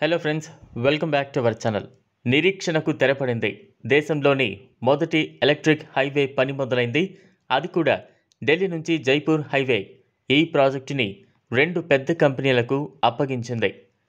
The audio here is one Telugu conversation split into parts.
hello friends welcome back to our channel నిరీక్షణకు తెరపడింది దేశంలోని మొదటి ఎలక్ట్రిక్ హైవే పని మొదలైంది అది కూడా ఢిల్లీ నుంచి జైపూర్ హైవే ఈ ప్రాజెక్టుని రెండు పెద్ద కంపెనీలకు అప్పగించింది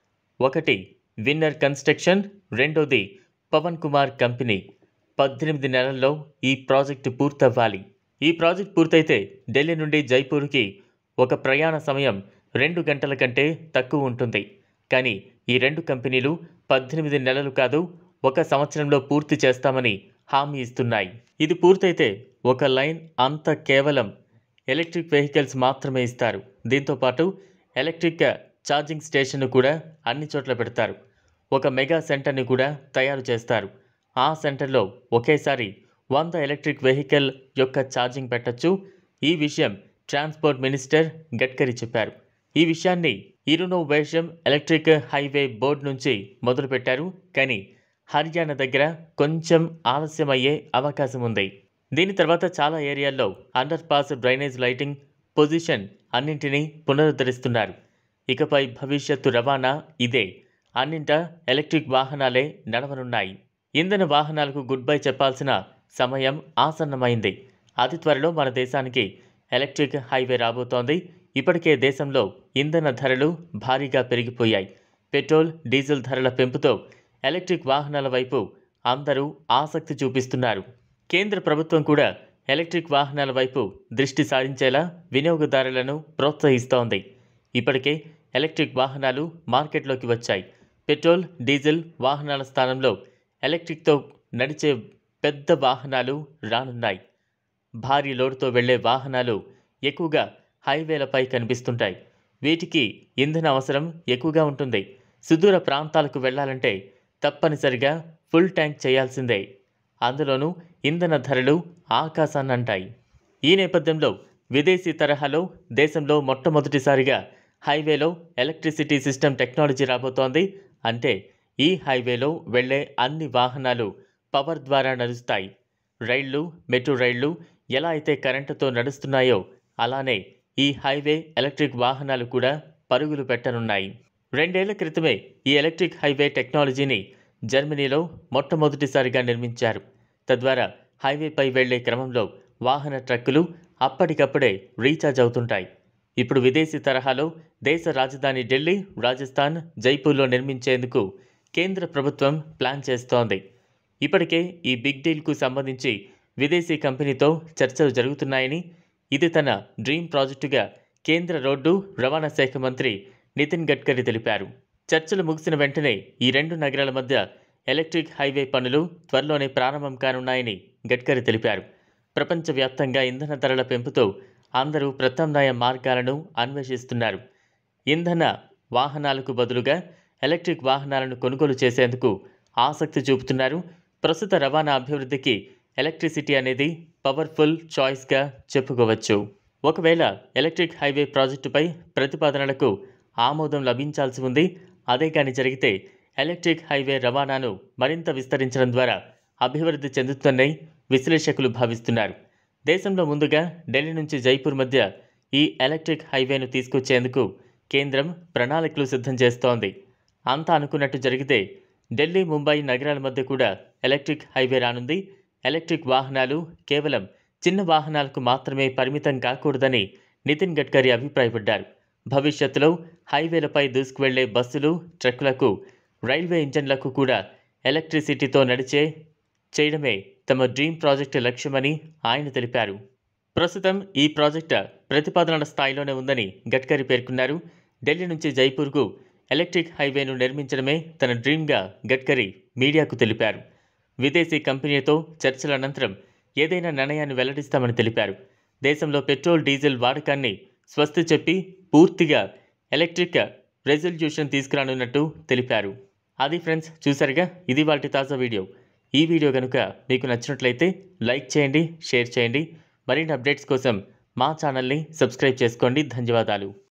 ఒకటి విన్నర్ కన్స్ట్రక్షన్ రెండోది పవన్ కుమార్ కంపెనీ పద్దెనిమిది నెలల్లో ఈ ప్రాజెక్టు పూర్తవ్వాలి ఈ ప్రాజెక్ట్ పూర్తయితే ఢిల్లీ నుండి జైపూర్కి ఒక ప్రయాణ సమయం రెండు గంటల కంటే తక్కువ ఉంటుంది కానీ ఈ రెండు కంపెనీలు పద్దెనిమిది నెలలు కాదు ఒక సంవత్సరంలో పూర్తి చేస్తామని హామీ ఇస్తున్నాయి ఇది పూర్తయితే ఒక లైన్ అంత కేవలం ఎలక్ట్రిక్ వెహికల్స్ మాత్రమే ఇస్తారు దీంతోపాటు ఎలక్ట్రిక్ ఛార్జింగ్ స్టేషన్ను కూడా అన్ని చోట్ల పెడతారు ఒక మెగా సెంటర్ని కూడా తయారు చేస్తారు ఆ సెంటర్లో ఒకేసారి వంద ఎలక్ట్రిక్ వెహికల్ యొక్క ఛార్జింగ్ పెట్టొచ్చు ఈ విషయం ట్రాన్స్పోర్ట్ మినిస్టర్ గడ్కరీ చెప్పారు ఈ విషయాన్ని ఇరునోవేషన్ ఎలక్ట్రిక్ హైవే బోర్డు నుంచి మొదలుపెట్టారు కానీ హర్యానా దగ్గర కొంచెం ఆలస్యమయ్యే అవకాశం ఉంది దీని తర్వాత చాలా ఏరియాల్లో underpass drainage lighting position అన్నింటినీ పునరుద్ధరిస్తున్నారు ఇకపై భవిష్యత్తు రవాణా ఇదే అన్నింటా ఎలక్ట్రిక్ వాహనాలే నడవనున్నాయి ఇంధన వాహనాలకు గుడ్ బై చెప్పాల్సిన సమయం ఆసన్నమైంది అతి త్వరలో మన దేశానికి ఎలక్ట్రిక్ హైవే రాబోతోంది ఇప్పటికే దేశంలో ఇంధన ధరలు భారీగా పెరిగిపోయాయి పెట్రోల్ డీజిల్ ధరల పెంపుతో ఎలక్ట్రిక్ వాహనాల వైపు అందరూ ఆసక్తి చూపిస్తున్నారు కేంద్ర ప్రభుత్వం కూడా ఎలక్ట్రిక్ వాహనాల వైపు దృష్టి సారించేలా వినియోగదారులను ప్రోత్సహిస్తోంది ఇప్పటికే ఎలక్ట్రిక్ వాహనాలు మార్కెట్లోకి వచ్చాయి పెట్రోల్ డీజిల్ వాహనాల స్థానంలో ఎలక్ట్రిక్తో నడిచే పెద్ద వాహనాలు రానున్నాయి భారీ లోడుతో వెళ్లే వాహనాలు ఎక్కువగా హైవేలపై కనిపిస్తుంటాయి వీటికి ఇంధన అవసరం ఎక్కువగా ఉంటుంది సుదూర ప్రాంతాలకు వెళ్ళాలంటే తప్పనిసరిగా ఫుల్ ట్యాంక్ చేయాల్సిందే అందులోనూ ఇంధన ధరలు ఆకాశాన్నంటాయి ఈ నేపథ్యంలో విదేశీ తరహాలో దేశంలో మొట్టమొదటిసారిగా హైవేలో ఎలక్ట్రిసిటీ సిస్టమ్ టెక్నాలజీ రాబోతోంది అంటే ఈ హైవేలో వెళ్లే అన్ని వాహనాలు పవర్ ద్వారా నడుస్తాయి రైళ్లు మెట్రో రైళ్లు ఎలా అయితే కరెంటుతో నడుస్తున్నాయో అలానే ఈ హైవే ఎలక్ట్రిక్ వాహనాలు కూడా పరుగులు పెట్టనున్నాయి రెండేళ్ల క్రితమే ఈ ఎలక్ట్రిక్ హైవే టెక్నాలజీని జర్మనీలో మొట్టమొదటిసారిగా నిర్మించారు తద్వారా హైవేపై వెళ్లే క్రమంలో వాహన ట్రక్కులు అప్పటికప్పుడే రీఛార్జ్ అవుతుంటాయి ఇప్పుడు విదేశీ తరహాలో దేశ రాజధాని ఢిల్లీ రాజస్థాన్ జైపూర్లో నిర్మించేందుకు కేంద్ర ప్రభుత్వం ప్లాన్ చేస్తోంది ఇప్పటికే ఈ బిగ్ డీల్కు సంబంధించి విదేశీ కంపెనీతో చర్చలు జరుగుతున్నాయని ఇది తన డ్రీమ్ ప్రాజెక్టుగా కేంద్ర రోడ్డు రవాణా శాఖ మంత్రి నితిన్ గడ్కరీ తెలిపారు చర్చలు ముగిసిన వెంటనే ఈ రెండు నగరాల మధ్య ఎలక్ట్రిక్ హైవే పనులు త్వరలోనే ప్రారంభం కానున్నాయని గడ్కరీ తెలిపారు ప్రపంచవ్యాప్తంగా ఇంధన ధరల పెంపుతో అందరూ ప్రత్యామ్నాయ మార్గాలను అన్వేషిస్తున్నారు ఇంధన వాహనాలకు బదులుగా ఎలక్ట్రిక్ వాహనాలను కొనుగోలు చేసేందుకు ఆసక్తి చూపుతున్నారు ప్రస్తుత రవాణా అభివృద్ధికి ఎలక్ట్రిసిటీ అనేది పవర్ఫుల్ చాయిస్గా చెప్పుకోవచ్చు ఒకవేళ ఎలక్ట్రిక్ హైవే ప్రాజెక్టుపై ప్రతిపాదనలకు ఆమోదం లభించాల్సి ఉంది అదే కానీ జరిగితే ఎలక్ట్రిక్ హైవే రవాణాను మరింత విస్తరించడం ద్వారా అభివృద్ధి చెందుతుందని విశ్లేషకులు భావిస్తున్నారు దేశంలో ముందుగా ఢిల్లీ నుంచి జైపూర్ మధ్య ఈ ఎలక్ట్రిక్ హైవేను తీసుకొచ్చేందుకు కేంద్రం ప్రణాళికలు సిద్ధం చేస్తోంది అంతా అనుకున్నట్టు జరిగితే ఢిల్లీ ముంబై నగరాల మధ్య కూడా ఎలక్ట్రిక్ హైవే రానుంది ఎలక్ట్రిక్ వాహనాలు కేవలం చిన్న వాహనాలకు మాత్రమే పరిమితం కాకూడదని నితిన్ గడ్కరీ అభిప్రాయపడ్డారు భవిష్యత్తులో హైవేలపై దూసుకువెళ్లే బస్సులు ట్రక్కులకు రైల్వే ఇంజన్లకు కూడా ఎలక్ట్రిసిటీతో నడిచే చేయడమే తమ డ్రీమ్ ప్రాజెక్టు లక్ష్యమని ఆయన తెలిపారు ప్రస్తుతం ఈ ప్రాజెక్టు ప్రతిపాదనల స్థాయిలోనే ఉందని గడ్కరీ పేర్కొన్నారు ఢిల్లీ నుంచి జైపూర్కు ఎలక్ట్రిక్ హైవేను నిర్మించడమే తన డ్రీమ్గా గడ్కరీ మీడియాకు తెలిపారు విదేశీ కంపెనీతో చర్చల అనంతరం ఏదైనా నిర్ణయాన్ని వెల్లడిస్తామని తెలిపారు దేశంలో పెట్రోల్ డీజిల్ వాడకాన్ని స్వస్తి చెప్పి పూర్తిగా ఎలక్ట్రిక్ రెజల్యూషన్ తీసుకురానున్నట్టు తెలిపారు అది ఫ్రెండ్స్ చూసారుగా ఇది వాటి తాజా వీడియో ఈ వీడియో కనుక మీకు నచ్చినట్లయితే లైక్ చేయండి షేర్ చేయండి మరిన్ని అప్డేట్స్ కోసం మా ఛానల్ని సబ్స్క్రైబ్ చేసుకోండి ధన్యవాదాలు